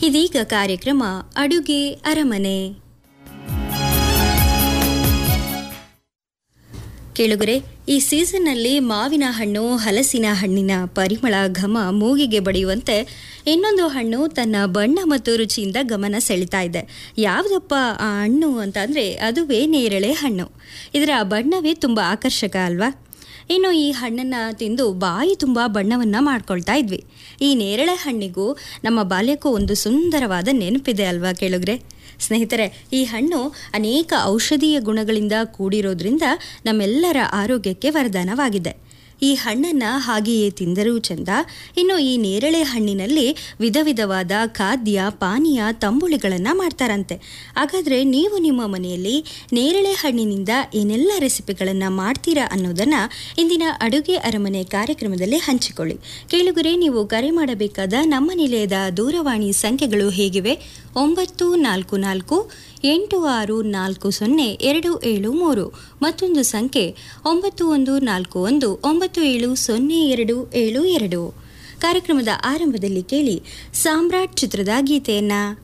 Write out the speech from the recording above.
ಇದೀಗ ಕಾರ್ಯಕ್ರಮ ಅಡುಗೆ ಅರಮನೆ ಕೇಳುಗರೆ ಈ ಸೀಸನ್ನಲ್ಲಿ ಮಾವಿನ ಹಣ್ಣು ಹಲಸಿನ ಹಣ್ಣಿನ ಪರಿಮಳ ಘಮ ಮೂಗಿಗೆ ಬಡಿಯುವಂತೆ ಇನ್ನೊಂದು ಹಣ್ಣು ತನ್ನ ಬಣ್ಣ ಮತ್ತು ರುಚಿಯಿಂದ ಗಮನ ಸೆಳಿತಾ ಇದೆ ಯಾವುದಪ್ಪ ಆ ಹಣ್ಣು ಅಂತ ಅಂದರೆ ಅದುವೇ ನೇರಳೆ ಹಣ್ಣು ಇದರ ಬಣ್ಣವೇ ತುಂಬ ಆಕರ್ಷಕ ಅಲ್ವಾ ಇನ್ನು ಈ ಹಣ್ಣನ್ನು ತಿಂದು ಬಾಯಿ ತುಂಬ ಬಣ್ಣವನ್ನು ಮಾಡ್ಕೊಳ್ತಾ ಇದ್ವಿ ಈ ನೇರಳೆ ಹಣ್ಣಿಗೂ ನಮ್ಮ ಬಾಲ್ಯಕ್ಕೂ ಒಂದು ಸುಂದರವಾದ ನೆನಪಿದೆ ಅಲ್ವಾ ಕೇಳುಗ್ರೆ ಸ್ನೇಹಿತರೆ ಈ ಹಣ್ಣು ಅನೇಕ ಔಷಧೀಯ ಗುಣಗಳಿಂದ ಕೂಡಿರೋದ್ರಿಂದ ನಮ್ಮೆಲ್ಲರ ಆರೋಗ್ಯಕ್ಕೆ ವರದಾನವಾಗಿದೆ ಈ ಹಣ್ಣನ್ನು ಹಾಗೆಯೇ ತಿಂದರೂ ಚಂದ ಇನ್ನು ಈ ನೇರಳೆ ಹಣ್ಣಿನಲ್ಲಿ ವಿಧ ವಿಧವಾದ ಖಾದ್ಯ ಪಾನೀಯ ತಂಬುಳಿಗಳನ್ನು ಮಾಡ್ತಾರಂತೆ ಹಾಗಾದರೆ ನೀವು ನಿಮ್ಮ ಮನೆಯಲ್ಲಿ ನೇರಳೆ ಹಣ್ಣಿನಿಂದ ಏನೆಲ್ಲ ರೆಸಿಪಿಗಳನ್ನು ಮಾಡ್ತೀರಾ ಅನ್ನೋದನ್ನು ಇಂದಿನ ಅಡುಗೆ ಅರಮನೆ ಕಾರ್ಯಕ್ರಮದಲ್ಲಿ ಹಂಚಿಕೊಳ್ಳಿ ಕೇಳುಗರೆ ನೀವು ಕರೆ ಮಾಡಬೇಕಾದ ನಮ್ಮ ನಿಲಯದ ದೂರವಾಣಿ ಸಂಖ್ಯೆಗಳು ಹೇಗಿವೆ ಒಂಬತ್ತು ನಾಲ್ಕು ನಾಲ್ಕು ಎಂಟು ಆರು ನಾಲ್ಕು ಸೊನ್ನೆ ಎರಡು ಏಳು ಮೂರು ಮತ್ತೊಂದು ಸಂಖ್ಯೆ ಒಂಬತ್ತು ಒಂದು ನಾಲ್ಕು ಒಂದು ಒಂಬತ್ತು ಏಳು ಸೊನ್ನೆ ಎರಡು ಏಳು ಎರಡು ಕಾರ್ಯಕ್ರಮದ ಆರಂಭದಲ್ಲಿ ಕೇಳಿ ಸಾಮ್ರಾಟ್ ಚಿತ್ರದ ಗೀತೆಯನ್ನ